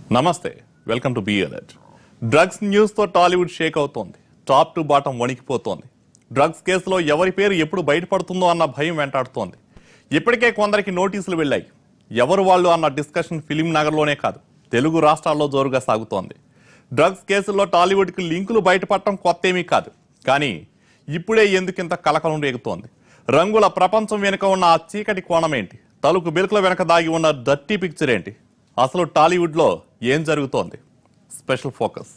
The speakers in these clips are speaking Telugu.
నమస్తే welcome to be alert drugs న్యూస్తో టాలీవుడ్ షేక్ అవుతోంది టాప్ టు బాటం వణికిపోతోంది డ్రగ్స్ కేసులో ఎవరి పేరు ఎప్పుడు బయటపడుతుందో అన్న భయం వెంటాడుతోంది ఇప్పటికే కొందరికి నోటీసులు వెళ్ళాయి ఎవరు వాళ్ళు అన్న డిస్కషన్ ఫిలిం నగర్లోనే కాదు తెలుగు రాష్ట్రాల్లో జోరుగా సాగుతోంది డ్రగ్స్ కేసుల్లో టాలీవుడ్కి లింకులు బయటపడటం కొత్త ఏమీ కాదు కానీ ఇప్పుడే ఎందుకింత కలకలం రేగుతోంది రంగుల ప్రపంచం వెనుక ఉన్న ఆ చీకటి కోణం ఏంటి తలుపు బిలుకుల వెనక దాగి ఉన్న డర్టీ పిక్చర్ ఏంటి అసలు టాలీవుడ్లో ఏం జరుగుతోంది స్పెషల్ ఫోకస్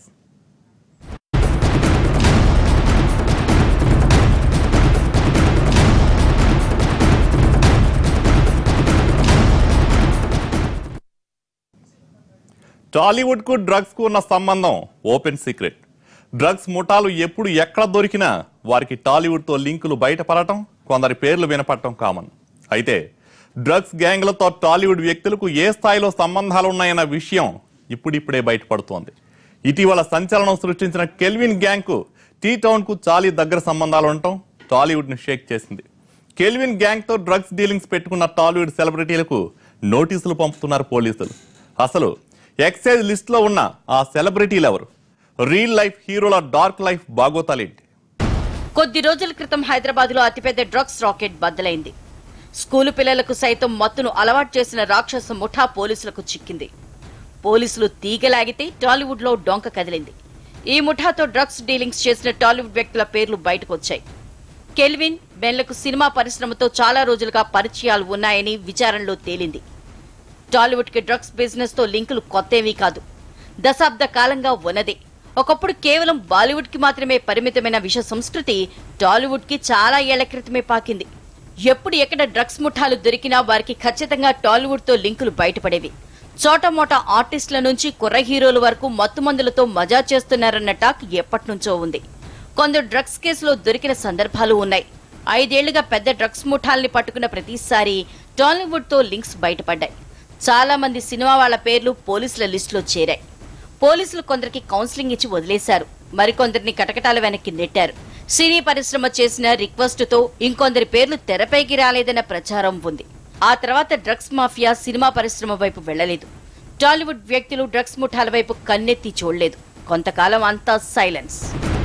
టాలీవుడ్ కు డ్రగ్స్ కు ఉన్న సంబంధం ఓపెన్ సీక్రెట్ డ్రగ్స్ ముఠాలు ఎప్పుడు ఎక్కడ దొరికినా వారికి టాలీవుడ్ తో లింకులు బయటపడటం కొందరి పేర్లు వినపడటం కామన్ అయితే డ్రగ్స్ గ్యాంగ్లతో టాలీవుడ్ వ్యక్తులకు ఏ స్థాయిలో సంబంధాలు ఉన్నాయన్న విషయం ఇప్పుడిప్పుడే బయటపడుతోంది ఇటీవల సంచలనం సృష్టించిన కెల్విన్ గ్యాంగ్ కు టీ టౌన్ కు చాలీ దగ్గర సంబంధాలు ఉండటం టాలీవుడ్ ను షేక్ చేసింది కెల్విన్ గ్యాంగ్ తో డ్రగ్స్ డీలింగ్స్ పెట్టుకున్న టాలీవుడ్ సెలబ్రిటీలకు నోటీసులు పంపుతున్నారు పోలీసులు అసలు ఎక్సైజ్ లిస్ట్ లో ఉన్న ఆ సెలబ్రిటీలు ఎవరు రియల్ లైఫ్ హీరోల డార్క్ లైఫ్ బాగోతాలేంటి కొద్ది రోజుల క్రితం హైదరాబాద్ లో అతిపెద్ద డ్రగ్స్ రాకెట్ బద్దలైంది స్కూలు పిల్లలకు సైతం మత్తును అలవాటు చేసిన రాక్షస ముఠా పోలీసులకు చిక్కింది పోలీసులు తీగలాగితే టాలీవుడ్ లో డొంక కదిలింది ఈ ముఠాతో డ్రగ్స్ డీలింగ్స్ చేసిన టాలీవుడ్ వ్యక్తుల పేర్లు బయటకు వచ్చాయి కెల్విన్ బెన్లకు సినిమా పరిశ్రమతో చాలా రోజులుగా పరిచయాలు ఉన్నాయని విచారణలో తేలింది టాలీవుడ్ కి డ్రగ్స్ బిజినెస్ తో లింకులు కొత్తేమీ కాదు దశాబ్ద కాలంగా ఉన్నదే ఒకప్పుడు కేవలం బాలీవుడ్ కి మాత్రమే పరిమితమైన విష సంస్కృతి టాలీవుడ్ కి చాలా ఏళ్ల క్రితమే పాకింది ఎప్పుడు ఎక్కడ డ్రగ్స్ ముఠాలు దొరికినా వారికి ఖచ్చితంగా టాలీవుడ్ తో లింకులు బయటపడేవి చోటమోటా ఆర్టిస్టుల నుంచి కుర్ర హీరోల వరకు మత్తుమందులతో మజా చేస్తున్నారన్న టాక్ ఎప్పటినుంచో ఉంది కొందరు డ్రగ్స్ కేసులో దొరికిన సందర్భాలు ఉన్నాయి ఐదేళ్లుగా పెద్ద డ్రగ్స్ ముఠాల్ని పట్టుకున్న ప్రతిసారి టాలీవుడ్ తో లింక్స్ బయటపడ్డాయి చాలా మంది సినిమా వాళ్ళ పేర్లు పోలీసుల లిస్టులో చేరాయి పోలీసులు కొందరికి కౌన్సిలింగ్ ఇచ్చి వదిలేశారు మరికొందరిని కటకటాల వెనక్కి నెట్టారు సినీ పరిశ్రమ చేసిన రిక్వెస్ట్ తో ఇంకొందరి పేర్లు తెరపైకి రాలేదన్న ప్రచారం ఉంది ఆ తర్వాత డ్రగ్స్ మాఫియా సినిమా పరిశ్రమ వైపు వెళ్లలేదు టాలీవుడ్ వ్యక్తులు డ్రగ్స్ ముఠాల వైపు కన్నెత్తి చూడలేదు కొంతకాలం అంతా సైలెన్స్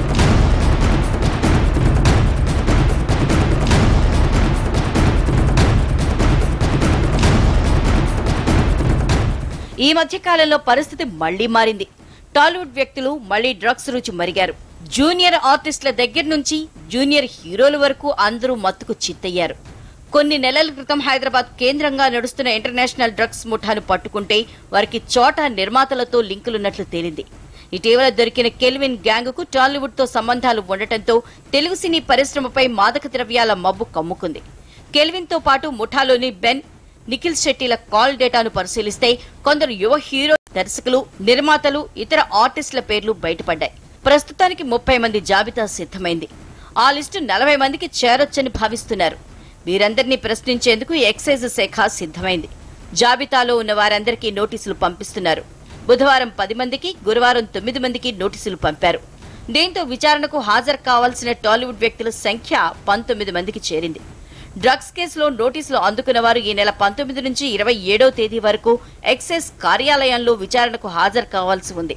ఈ మధ్య కాలంలో పరిస్థితి మళ్లీ మారింది టాలీవుడ్ వ్యక్తులు మళ్లీ డ్రగ్స్ రుచి మరిగారు జూనియర్ ఆర్టిస్టుల దగ్గర నుంచి జూనియర్ హీరోల వరకు అందరూ మత్తుకు చిత్తయ్యారు కొన్ని నెలల క్రితం హైదరాబాద్ కేంద్రంగా నడుస్తున్న ఇంటర్నేషనల్ డ్రగ్స్ ముఠాను పట్టుకుంటే వారికి చోట నిర్మాతలతో లింకులున్నట్లు తేలింది ఇటీవల దొరికిన కెల్విన్ గ్యాంగ్ కు టాలీవుడ్ తో సంబంధాలు ఉండటంతో తెలుగు సినీ పరిశ్రమపై మాదక ద్రవ్యాల మబ్బు కమ్ముకుంది కెల్విన్ తో పాటు ముఠాలోని బెన్ నిఖిల్ శెట్టిల కాల్ డేటాను పరిశీలిస్తే కొందరు యువ హీరో దర్శకులు నిర్మాతలు ఇతర ఆర్టిస్టుల పేర్లు బయటపడ్డాయి ప్రస్తుతానికి ముప్పై మంది జాబితా సిద్ధమైంది ఆ లిస్టు నలభై మందికి చేరొచ్చని భావిస్తున్నారు వీరందరినీ ప్రశ్నించేందుకు ఎక్సైజ్ శాఖ సిద్ధమైంది జాబితాలో ఉన్న వారందరికీ నోటీసులు పంపిస్తున్నారు బుధవారం పది మందికి గురువారం తొమ్మిది మందికి నోటీసులు పంపారు దీంతో విచారణకు హాజరు కావాల్సిన టాలీవుడ్ వ్యక్తుల సంఖ్య పంతొమ్మిది మందికి చేరింది డ్రగ్స్ కేసులో నోటీసులు అందుకున్న వారు ఈ నెల పంతొమ్మిది నుంచి ఇరవై ఏడో తేదీ వరకు ఎక్సైజ్ కార్యాలయంలో విచారణకు హాజరు కావాల్సి ఉంది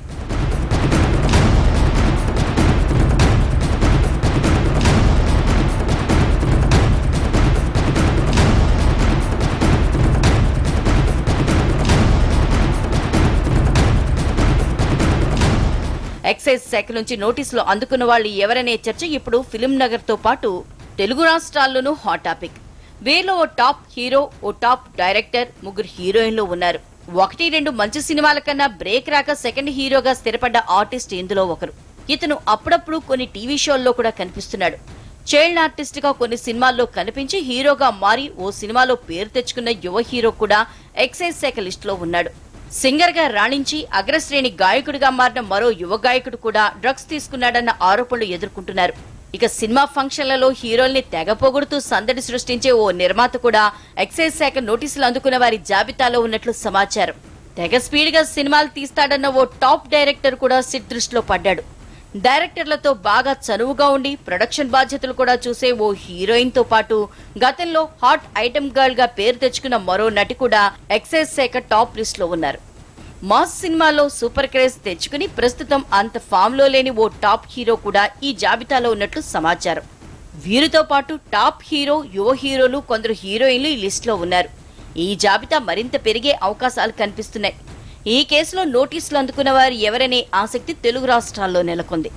ఎక్సైజ్ శాఖ నుంచి నోటీసులు అందుకున్న వాళ్ళు ఎవరనే చర్చ ఇప్పుడు ఫిలిం నగర్ తో పాటు తెలుగు రాష్ట్రాల్లోనూ హాట్ టాపిక్ వీరిలో ఓ టాప్ హీరో ఓ టాప్ డైరెక్టర్ ముగ్గురు హీరోయిన్లు ఉన్నారు ఒకటి రెండు మంచి సినిమాల కన్నా బ్రేక్ రాక సెకండ్ హీరోగా స్థిరపడ్డ ఆర్టిస్ట్ ఇందులో ఒకరు ఇతను అప్పుడప్పుడు కొన్ని టీవీ షోల్లో కూడా కనిపిస్తున్నాడు చైల్డ్ ఆర్టిస్ట్ గా కొన్ని సినిమాల్లో కనిపించి హీరోగా మారి ఓ సినిమాలో పేరు తెచ్చుకున్న యువ హీరో కూడా ఎక్సైజ్ శాఖ లిస్టులో ఉన్నాడు సింగర్ గా రాణించి అగ్రశ్రేణి గాయకుడిగా మారిన మరో యువ గాయకుడు కూడా డ్రగ్స్ తీసుకున్నాడన్న ఆరోపణలు ఎదుర్కొంటున్నారు ఇక సినిమా ఫంక్షన్లలో హీరోల్ని తెగ పొగుడుతూ సందడి సృష్టించే ఓ నిర్మాత కూడా ఎక్సైజ్ శాఖ నోటీసులు అందుకున్న వారి జాబితాలో ఉన్నట్లు సమాచారం తెగ స్పీడ్ గా సినిమాలు తీస్తాడన్న ఓ టాప్ డైరెక్టర్ కూడా సిట్ దృష్టిలో పడ్డాడు డైరెక్టర్లతో బాగా చనువుగా ఉండి ప్రొడక్షన్ బాధ్యతలు కూడా చూసే ఓ హీరోయిన్ తో పాటు గతంలో హాట్ ఐటమ్ గర్ల్ గా పేరు తెచ్చుకున్న మరో నటి కూడా ఎక్సైజ్ శాఖ టాప్ లిస్ట్ లో ఉన్నారు మాస్ సినిమాలో సూపర్ క్రేజ్ తెచ్చుకుని ప్రస్తుతం అంత ఫామ్ లో లేని ఓ టాప్ హీరో కూడా ఈ జాబితాలో ఉన్నట్లు సమాచారం వీరితో పాటు టాప్ హీరో యువ హీరోలు కొందరు హీరోయిన్లు ఈ లిస్టులో ఉన్నారు ఈ జాబితా మరింత పెరిగే అవకాశాలు కనిపిస్తున్నాయి ఈ కేసులో నోటీసులు అందుకున్న వారు ఎవరనే ఆసక్తి తెలుగు రాష్ట్రాల్లో నెలకొంది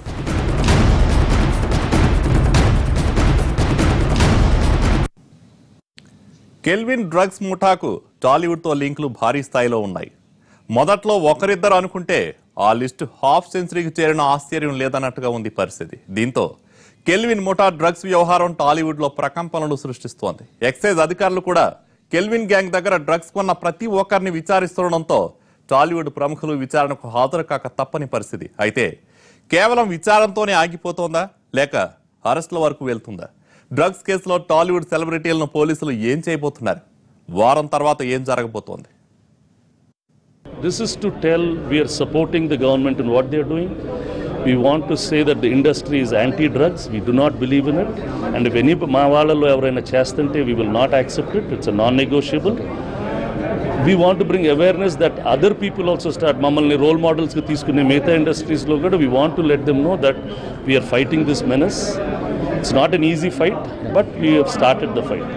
కెల్విన్ డ్రగ్స్ ముఠాకు టాలీవుడ్తో లింకులు భారీ స్థాయిలో ఉన్నాయి మొదట్లో ఒకరిద్దరు అనుకుంటే ఆ లిస్టు హాఫ్ సెంచరీకి చేరిన ఆశ్చర్యం లేదన్నట్టుగా ఉంది పరిస్థితి దీంతో కెల్విన్ ముఠా డ్రగ్స్ వ్యవహారం టాలీవుడ్లో ప్రకంపనలు సృష్టిస్తోంది ఎక్సైజ్ అధికారులు కూడా కెల్విన్ గ్యాంగ్ దగ్గర డ్రగ్స్ కొన్న ప్రతి ఒక్కరిని విచారిస్తుండడంతో టాలీవుడ్ ప్రముఖులు విచారణకు హాజరు కాక తప్పని పరిస్థితి అయితే కేవలం విచారణతోనే ఆగిపోతోందా లేక అరెస్టుల వరకు వెళ్తుందా డ్రగ్స్ కేసులో టాలీవుడ్ సెలబ్రిటీలను పోలీసులు ఏం చేయబోతున్నారు వారం తర్వాత ఏం జరగబోతోంది This is to tell we are supporting the government in what they are doing. We want to say that the industry is anti-drugs. We do not believe in it. And if any మా వాళ్ళలో ఎవరైనా చేస్తుంటే we will not accept it. It's a non-negotiable. We want to bring awareness that other people also start మమ్మల్ని రోల్ మోడల్స్గా తీసుకునే మిగతా ఇండస్ట్రీస్లో కూడా we want to let them know that we are fighting this menace. It's not an easy fight, but we have started the fight.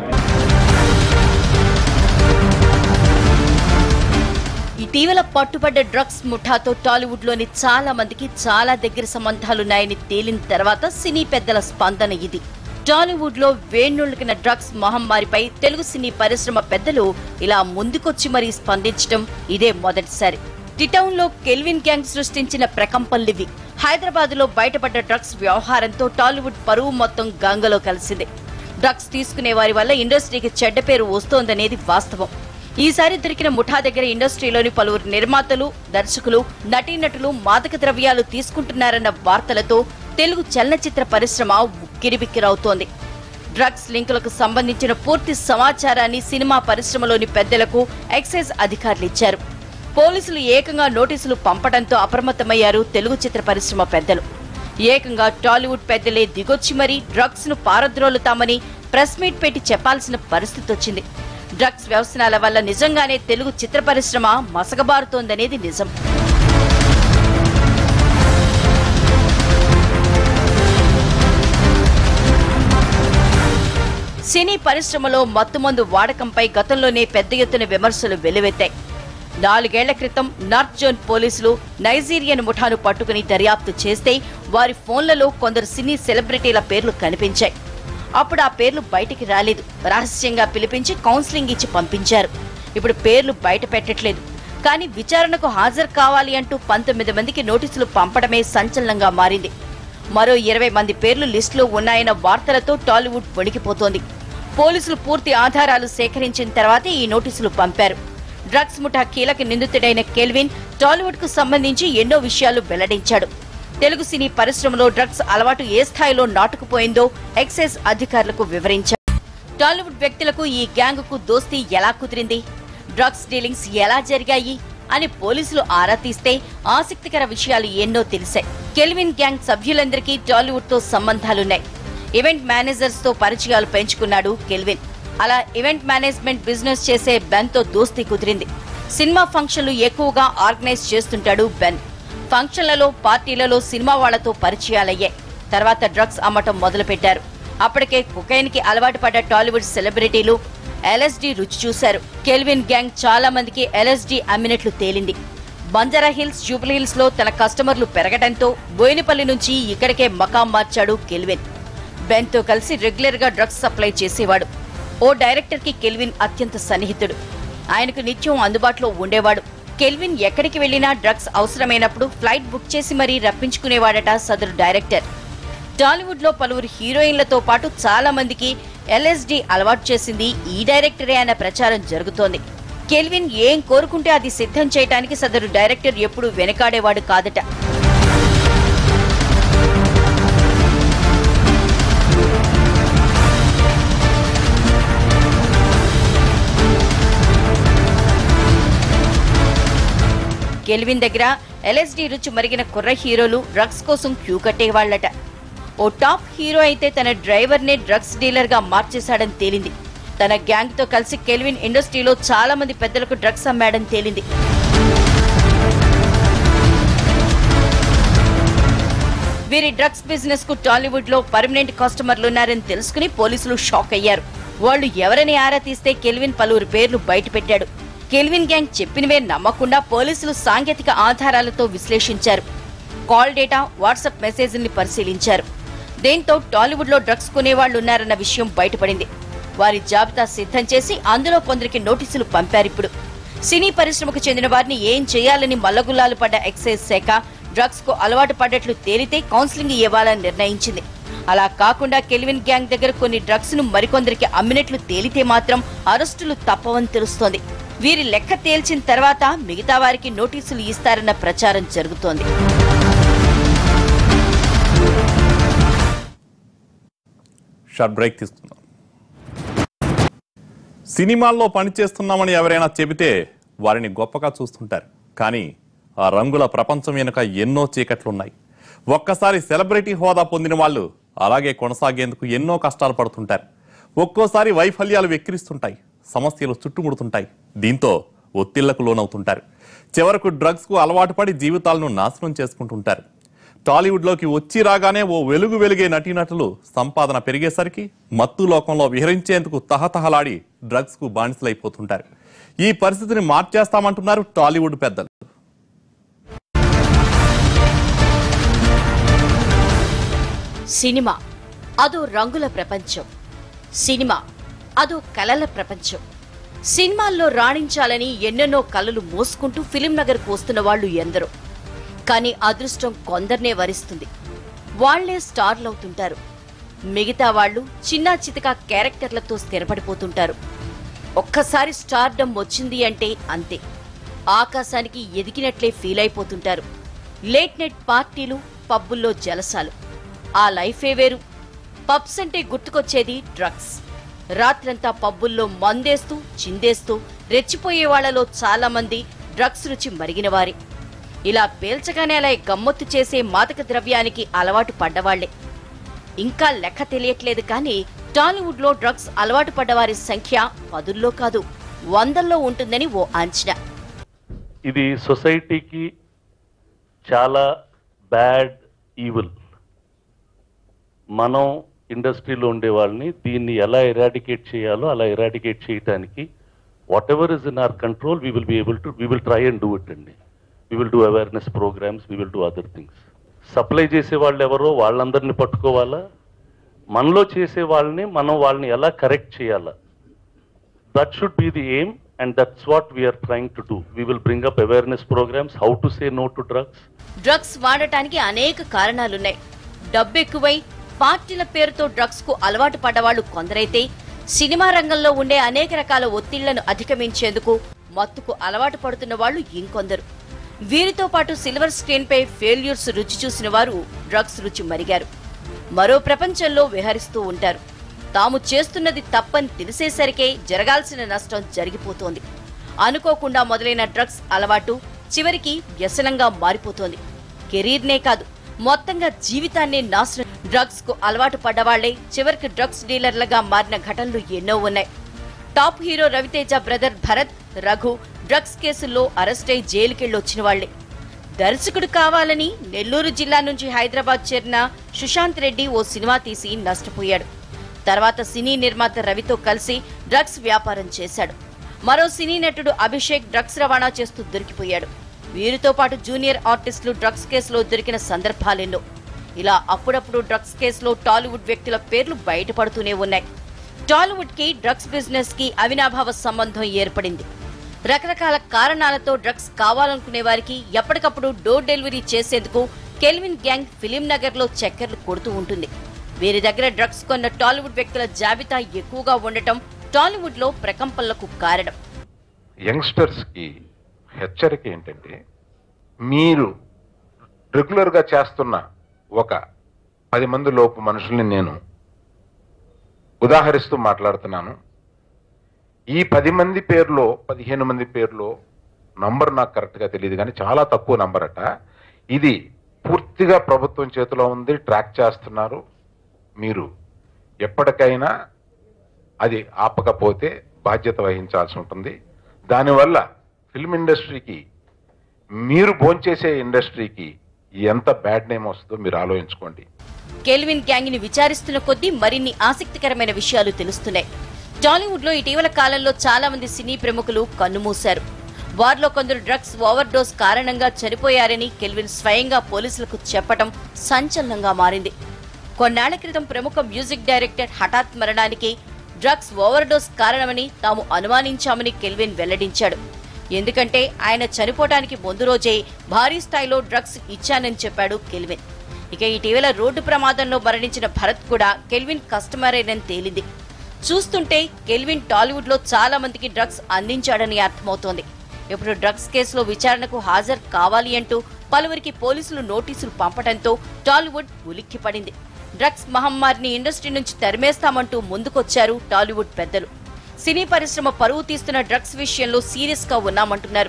ఇటీవల పట్టుబడ్డ డ్రగ్స్ ముఠాతో టాలీవుడ్ లోని చాలా మందికి చాలా దగ్గర సంబంధాలున్నాయని తేలిన తర్వాత సినీ పెద్దల స్పందన ఇది టాలీవుడ్ లో వేణుళ్ళకిన డ్రగ్స్ మహమ్మారిపై తెలుగు సినీ పరిశ్రమ పెద్దలు ఇలా ముందుకొచ్చి మరీ స్పందించడం ఇదే మొదటిసారి టిటౌన్ లో కెల్విన్ గ్యాంగ్ సృష్టించిన ప్రకంపనలివి హైదరాబాద్ లో బయటపడ్డ డ్రగ్స్ వ్యవహారంతో టాలీవుడ్ పరువు మొత్తం గంగలో కలిసింది డ్రగ్స్ తీసుకునే వారి వల్ల ఇండస్ట్రీకి చెడ్డ పేరు వస్తోందనేది వాస్తవం ఈసారి దొరికిన ముఠా దగ్గర ఇండస్ట్రీలోని పలువురు నిర్మాతలు దర్శకులు నటీనటులు మాదక ద్రవ్యాలు తీసుకుంటున్నారన్న వార్తలతో తెలుగు చలనచిత్ర పరిశ్రమ ఉక్కిరిబిక్కిరవుతోంది డ్రగ్స్ లింకులకు సంబంధించిన పూర్తి సమాచారాన్ని సినిమా పరిశ్రమలోని పెద్దలకు ఎక్సైజ్ అధికారులు ఇచ్చారు పోలీసులు ఏకంగా నోటీసులు పంపడంతో అప్రమత్తమయ్యారు తెలుగు చిత్ర పరిశ్రమ పెద్దలు ఏకంగా టాలీవుడ్ పెద్దలే దిగొచ్చి మరీ డ్రగ్స్ ను పారద్రోలుతామని ప్రెస్ మీట్ పెట్టి చెప్పాల్సిన పరిస్థితి వచ్చింది డ్రగ్స్ వ్యవసనాల వల్ల నిజంగానే తెలుగు చిత్ర పరిశ్రమ మసగబారుతోందనేది నిజం సినీ పరిశ్రమలో మత్తుమందు వాడకంపై గతంలోనే పెద్ద ఎత్తున విమర్శలు వెల్లువెత్తాయి నాలుగేళ్ల క్రితం నార్త్ జోన్ పోలీసులు నైజీరియన్ ముఠాను పట్టుకుని దర్యాప్తు చేస్తే వారి ఫోన్లలో కొందరు సినీ సెలబ్రిటీల పేర్లు కనిపించాయి అప్పుడు ఆ పేర్లు బయటికి రాలేదు రహస్యంగా పిలిపించి కౌన్సిలింగ్ ఇచ్చి పంపించారు ఇప్పుడు పేర్లు బయట పెట్టట్లేదు కానీ విచారణకు హాజరు కావాలి అంటూ పంతొమ్మిది మందికి నోటీసులు పంపడమే సంచలనంగా మారింది మరో ఇరవై మంది పేర్లు లిస్టులో ఉన్నాయన్న వార్తలతో టాలీవుడ్ వణికిపోతోంది పోలీసులు పూర్తి ఆధారాలు సేకరించిన తర్వాతే ఈ నోటీసులు పంపారు డ్రగ్స్ ముఠా కీలక నిందితుడైన కెల్విన్ టాలీవుడ్ కు సంబంధించి ఎన్నో విషయాలు వెల్లడించాడు తెలుగు సినీ పరిశ్రమలో డ్రగ్స్ అలవాటు ఏ స్థాయిలో నాటుకుపోయిందో ఎక్సైజ్ అధికారులకు వివరించారు టాలీవుడ్ వ్యక్తులకు ఈ గ్యాంగ్ కు దోస్తీ ఎలా కుదిరింది డ్రగ్స్ డీలింగ్స్ ఎలా జరిగాయి అని పోలీసులు ఆరా తీస్తే ఆసక్తికర విషయాలు ఎన్నో తెలిసాయి కెల్విన్ గ్యాంగ్ సభ్యులందరికీ టాలీవుడ్ తో సంబంధాలున్నాయి ఈవెంట్ మేనేజర్స్ తో పరిచయాలు పెంచుకున్నాడు కెల్విన్ అలా ఈవెంట్ మేనేజ్మెంట్ బిజినెస్ చేసే బెన్ తో దోస్తీ కుదిరింది సినిమా ఫంక్షన్లు ఎక్కువగా ఆర్గనైజ్ చేస్తుంటాడు బెన్ ఫంక్షన్లలో పార్టీలలో సినిమా వాళ్లతో పరిచయాలయ్యాయి తర్వాత డ్రగ్స్ అమ్మటం మొదలుపెట్టారు అప్పటికే కుకైన్ కి అలవాటు పడ్డ టాలీవుడ్ సెలబ్రిటీలు ఎల్ఎస్డి రుచి చూశారు కెల్విన్ గ్యాంగ్ చాలా మందికి ఎల్ఎస్డి అమ్మినట్లు తేలింది బంజారా హిల్స్ జూబ్లీ హిల్స్ లో తన కస్టమర్లు పెరగడంతో బోయినపల్లి నుంచి ఇక్కడికే మకాం మార్చాడు కెల్విన్ బెన్ తో కలిసి రెగ్యులర్ గా డ్రగ్స్ సప్లై చేసేవాడు ఓ డైరెక్టర్ కి కెల్విన్ అత్యంత సన్నిహితుడు ఆయనకు నిత్యం అందుబాటులో ఉండేవాడు కెల్విన్ ఎక్కడికి వెళ్లినా డ్రగ్స్ అవసరమైనప్పుడు ఫ్లైట్ బుక్ చేసి మరీ రప్పించుకునేవాడట సదరు డైరెక్టర్ టాలీవుడ్ లో పలువురు హీరోయిన్లతో పాటు చాలా మందికి ఎల్ఎస్డి అలవాటు చేసింది ఈ డైరెక్టరే అన్న ప్రచారం జరుగుతోంది కెల్విన్ ఏం కోరుకుంటే అది సిద్ధం చేయడానికి సదరు డైరెక్టర్ ఎప్పుడూ వెనకాడేవాడు కాదట కెల్విన్ దగ్గర ఎల్ఎస్డి రుచి మరిగిన కుర్ర హీరోలు డ్రగ్స్ కోసం క్యూ కట్టేవాళ్లట ఓ టాప్ హీరో అయితే తన డ్రైవర్నే డ్రగ్స్ డీలర్ గా మార్చేశాడని తేలింది తన గ్యాంగ్ తో కలిసి కెల్విన్ ఇండస్ట్రీలో చాలా మంది పెద్దలకు డ్రగ్స్ అమ్మాడని తేలింది వీరి డ్రగ్స్ బిజినెస్ కు టాలీవుడ్ లో పర్మనెంట్ కస్టమర్లున్నారని తెలుసుకుని పోలీసులు షాక్ అయ్యారు వాళ్ళు ఎవరని ఆరా తీస్తే కెల్విన్ పలువురు పేర్లు బయటపెట్టాడు కెల్విన్ గ్యాంగ్ చెప్పినవే నమ్మకుండా పోలీసులు సాంకేతిక ఆధారాలతో విశ్లేషించారు కాల్ డేటా వాట్సాప్ మెసేజ్ని పరిశీలించారు దీంతో టాలీవుడ్ లో డ్రగ్స్ కొనేవాళ్లున్నారన్న విషయం బయటపడింది వారి జాబితా సిద్ధం చేసి అందులో కొందరికి నోటీసులు పంపారిప్పుడు సినీ పరిశ్రమకు చెందిన వారిని ఏం చేయాలని మల్లగుల్లాలు పడ్డ ఎక్సైజ్ శాఖ డ్రగ్స్ కు అలవాటు పడ్డట్లు తేలితే కౌన్సిలింగ్ ఇవ్వాలని నిర్ణయించింది అలా కాకుండా కెల్విన్ గ్యాంగ్ దగ్గర కొన్ని డ్రగ్స్ ను మరికొందరికి అమ్మినట్లు తేలితే మాత్రం అరెస్టులు తప్పవని తెలుస్తోంది వీరి లెక్క తేల్చిన తర్వాత మిగతా వారికి నోటీసులు ఇస్తారన్న ప్రచారం జరుగుతోంది షార్ట్ బ్రేక్ తీసుకుందాం సినిమాల్లో పనిచేస్తున్నామని ఎవరైనా చెబితే వారిని గొప్పగా చూస్తుంటారు కానీ ఆ రంగుల ప్రపంచం వెనుక ఎన్నో చీకట్లున్నాయి ఒక్కసారి సెలబ్రిటీ హోదా పొందిన వాళ్ళు అలాగే కొనసాగేందుకు ఎన్నో కష్టాలు పడుతుంటారు ఒక్కోసారి వైఫల్యాలు వెక్కిరిస్తుంటాయి సమస్యలు చుట్టుముడుతుంటాయి దీంతో ఒత్తిళ్లకు లోనవుతుంటారు చివరకు డ్రగ్స్ కు అలవాటు పడి జీవితాలను నాశనం చేసుకుంటుంటారు టాలీవుడ్లోకి వచ్చి రాగానే ఓ వెలుగు వెలిగే నటీనటులు సంపాదన పెరిగేసరికి మత్తు లోకంలో విహరించేందుకు తహతహలాడి డ్రగ్స్ కు బానిసలైపోతుంటారు ఈ పరిస్థితిని మార్చేస్తామంటున్నారు టాలీవుడ్ పెద్దలు సినిమా అదో రంగుల ప్రపంచం సినిమా అదో కలల ప్రపంచం సినిమాల్లో రాణించాలని ఎన్నెన్నో కలలు మోసుకుంటూ ఫిలిం నగర్కు వస్తున్న వాళ్ళు ఎందరో కానీ అదృష్టం కొందరినే వరిస్తుంది వాళ్లే స్టార్లవుతుంటారు మిగతా వాళ్ళు చిన్నా చితక క్యారెక్టర్లతో స్థిరపడిపోతుంటారు ఒక్కసారి స్టార్డమ్ వచ్చింది అంటే అంతే ఆకాశానికి ఎదిగినట్లే ఫీల్ అయిపోతుంటారు లేట్ నైట్ పార్టీలు పబ్బుల్లో జలసాలు ఆ లైఫే వేరు పబ్స్ అంటే గుర్తుకొచ్చేది డ్రగ్స్ రాత్రంతా పబ్బుల్లో మందేస్తూ చిందేస్తూ రెచ్చిపోయే వాళ్లలో చాలా మంది డ్రగ్స్ రుచి మరిగినవారే ఇలా పేల్చగానే అలా గమ్మత్తు చేసే మాదక ద్రవ్యానికి అలవాటు పడ్డవాళ్లే ఇంకా లెక్క తెలియట్లేదు కానీ టాలీవుడ్ లో డ్రగ్స్ అలవాటు పడ్డవారి సంఖ్య పదుల్లో కాదు వందల్లో ఉంటుందని ఓ అంచనా ఇది సొసైటీకి చాలా బ్యాడ్ ఈవిల్ మనం ఇండస్ట్రీలో ఉండే వాళ్ళని దీన్ని ఎలా ఎరాడికేట్ చేయాలో అలా ఎరాడికేట్ చేయడానికి whatever is in our control we will be able to we will try and do it అండి we will do awareness programmes we will do other things supply చేసే వాళ్ళు ఎవరో వాళ్ళందరినీ పట్టుకోవాలా మనలో చేసే వాళ్ళని మనం వాళ్ళని ఎలా కరెక్ట్ చేయాలా that should be the aim and that's what we are trying to do we will bring up awareness programs how to say no to drugs drugs వాడటానికి అనేక కారణాలున్నాయి డబ్బు ఎక్కువై పార్టీల పేరుతో డ్రగ్స్ కు అలవాటు పడ్డవాళ్లు కొందరైతే సినిమా రంగంలో ఉండే అనేక రకాల ఒత్తిళ్లను అధిగమించేందుకు మత్తుకు అలవాటు పడుతున్న వాళ్ళు ఇంకొందరు వీరితో పాటు సిల్వర్ స్క్రీన్ పై ఫెయిల్యూర్స్ రుచి చూసిన వారు డ్రగ్స్ రుచి మరిగారు మరో ప్రపంచంలో విహరిస్తూ ఉంటారు తాము చేస్తున్నది తప్పని తెలిసేసరికే జరగాల్సిన నష్టం జరిగిపోతోంది అనుకోకుండా మొదలైన డ్రగ్స్ అలవాటు చివరికి వ్యసనంగా మారిపోతోంది కెరీర్నే కాదు మొత్తంగా జీవితాన్నే నాశనం డ్రగ్స్ కు అలవాటు పడ్డవాళ్లే చివరికి డ్రగ్స్ డీలర్లుగా మారిన ఘటనలు ఎన్నో ఉన్నాయి top hero Ravi Teja brother Bharath Raghu drugs కేసుల్లో అరెస్ట్ అయి జైలుకెళ్లొచ్చిన వాళ్లే దర్శకుడు కావాలని నెల్లూరు జిల్లా నుంచి హైదరాబాద్ చేరిన సుశాంత్ రెడ్డి ఓ సినిమా తీసి నష్టపోయాడు తర్వాత సినీ నిర్మాత రవితో కలిసి డ్రగ్స్ వ్యాపారం చేశాడు మరో సినీ నటుడు అభిషేక్ డ్రగ్స్ రవాణా చేస్తూ దొరికిపోయాడు వీరితో పాటు జూనియర్ ఆర్టిస్టులు డ్రగ్స్ కేసులో దొరికిన సందర్భాలెన్నో ఇలా అప్పుడప్పుడు డ్రగ్స్ కేసులో టాలీవుడ్ వ్యక్తుల పేర్లు బయటపడుతూనే ఉన్నాయి టాలీవుడ్ కి డ్రగ్స్ బిజినెస్ కి అవినాభావ సంబంధం ఏర్పడింది రకరకాల కారణాలతో డ్రగ్స్ కావాలనుకునే వారికి ఎప్పటికప్పుడు డోర్ డెలివరీ చేసేందుకు కెల్విన్ గ్యాంగ్ ఫిలిం నగర్ లో చక్కర్లు కొడుతూ ఉంటుంది వీరి దగ్గర డ్రగ్స్ కొన్న టాలీవుడ్ వ్యక్తుల జాబితా ఎక్కువగా ఉండటం టాలీవుడ్ లో ప్రకంపనలకు కారణం యంగ్స్టర్స్కి హెచ్చరిక ఏంటంటే మీరు రెగ్యులర్గా చేస్తున్న ఒక పది మంది లోపు మనుషుల్ని నేను ఉదాహరిస్తూ మాట్లాడుతున్నాను ఈ పది మంది పేర్లో పదిహేను మంది పేర్లో నంబర్ నాకు కరెక్ట్గా తెలియదు కానీ చాలా తక్కువ నంబర్ అట ఇది పూర్తిగా ప్రభుత్వం చేతిలో ఉంది ట్రాక్ చేస్తున్నారు మీరు ఎప్పటికైనా అది ఆపకపోతే బాధ్యత వహించాల్సి ఉంటుంది దానివల్ల ఫిల్మ్ ఇండస్ట్రీకి మీరు భోంచేసే ఇండస్ట్రీకి ఎంత బ్యాడ్ నేమ్ వస్తుందో మీరు ఆలోచించుకోండి కెల్విన్ గ్యాంగ్ ని విచారిస్తున్న కొద్దీ మరిన్ని ఆసక్తికరమైన విషయాలు తెలుస్తున్నాయి టాలీవుడ్ లో ఇటీవల కాలంలో చాలా మంది సినీ ప్రముఖులు కన్నుమూశారు వారిలో కొందరు డ్రగ్స్ ఓవర్ డోస్ కారణంగా చనిపోయారని కెల్విన్ స్వయంగా పోలీసులకు చెప్పడం సంచలనంగా మారింది కొన్నాళ్ల క్రితం ప్రముఖ మ్యూజిక్ డైరెక్టర్ హఠాత్ మరణానికి డ్రగ్స్ ఓవర్ డోస్ కారణమని తాము అనుమానించామని కెల్విన్ వెల్లడించాడు ఎందుకంటే ఆయన చనిపోవడానికి ముందు రోజే భారీ స్థాయిలో డ్రగ్స్ ఇచ్చానని చెప్పాడు కెల్విన్ ఇక ఇటీవల రోడ్డు ప్రమాదంలో మరణించిన భరత్ కూడా కెల్విన్ కస్టమరేనని తేలింది చూస్తుంటే కెల్విన్ టాలీవుడ్ లో చాలా మందికి డ్రగ్స్ అందించాడని అర్థమవుతోంది ఇప్పుడు డ్రగ్స్ కేసులో విచారణకు హాజరు కావాలి అంటూ పలువురికి పోలీసులు నోటీసులు పంపడంతో టాలీవుడ్ ఉలిక్కిపడింది డ్రగ్స్ మహమ్మారిని ఇండస్ట్రీ నుంచి తరిమేస్తామంటూ ముందుకొచ్చారు టాలీవుడ్ పెద్దలు సినీ పరిశ్రమ పరువు తీస్తున్న డ్రగ్స్ విషయంలో సీరియస్ గా ఉన్నామంటున్నారు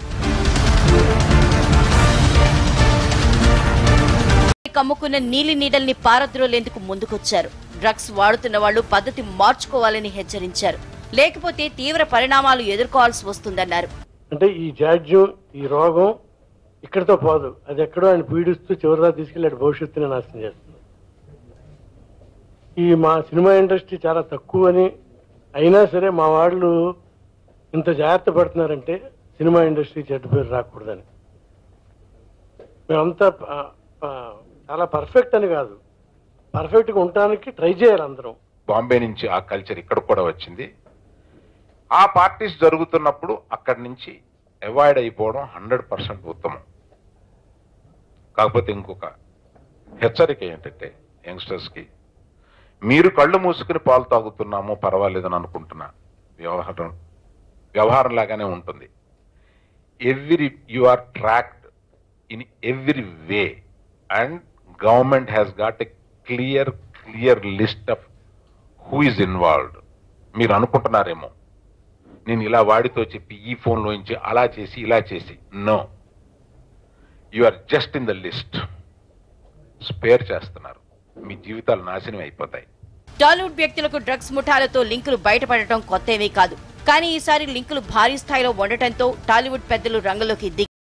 కమ్ముకున్న నీలి నీడల్ని పారద్రోలేందుకు ముందుకొచ్చారు డ్రగ్స్ వాడుతున్న వాళ్ళు పద్ధతి మార్చుకోవాలని హెచ్చరించారు లేకపోతే తీవ్ర పరిణామాలు ఎదుర్కోవాల్సి వస్తుందన్నారు అంటే ఈ జాడ్యం ఈ రోగం ఇక్కడితో పోదు అది ఎక్కడో ఆయన పీడిస్తూ చివరిదా తీసుకెళ్ళి అటు భవిష్యత్తుని నాశనం చేస్తుంది ఈ మా సినిమా ఇండస్ట్రీ చాలా తక్కువ అని అయినా సరే మా వాళ్ళు ఇంత జాగ్రత్త పడుతున్నారంటే సినిమా ఇండస్ట్రీ చెడ్డ పేరు రాకూడదని మేమంతా ఆ, ఆ, చాలా పర్ఫెక్ట్ అని కాదు పర్ఫెక్ట్గా ఉండటానికి ట్రై చేయాలి అందరం బాంబే నుంచి ఆ కల్చర్ ఇక్కడ కూడా వచ్చింది ఆ పార్టీస్ జరుగుతున్నప్పుడు అక్కడి నుంచి అవాయిడ్ అయిపోవడం హండ్రెడ్ పర్సెంట్ ఉత్తమం కాకపోతే ఇంకొక హెచ్చరిక ఏంటంటే యంగ్స్టర్స్కి మీరు కళ్ళు మూసుకుని పాలు తాగుతున్నాము పర్వాలేదని అనుకుంటున్నా వ్యవహారం వ్యవహారం లాగానే ఉంటుంది every you are tracked in every way and government has got a clear clear list of who is involved మీరు అనుకుంటున్నారేమో నేను ఇలా వాడితో చెప్పి ఈ ఫోన్లోంచి అలా చేసి ఇలా చేసి no you are just in the list spare చేస్తున్నారు మీ జీవితాలు నాశనం అయిపోతాయి టాలీవుడ్ వ్యక్తులకు డ్రగ్స్ ముఠాలతో లింకులు బయటపడటం కొత్తేమీ కాదు కానీ ఈసారి లింకులు భారీ స్థాయిలో ఉండటంతో టాలీవుడ్ పెద్దలు రంగంలోకి దిగి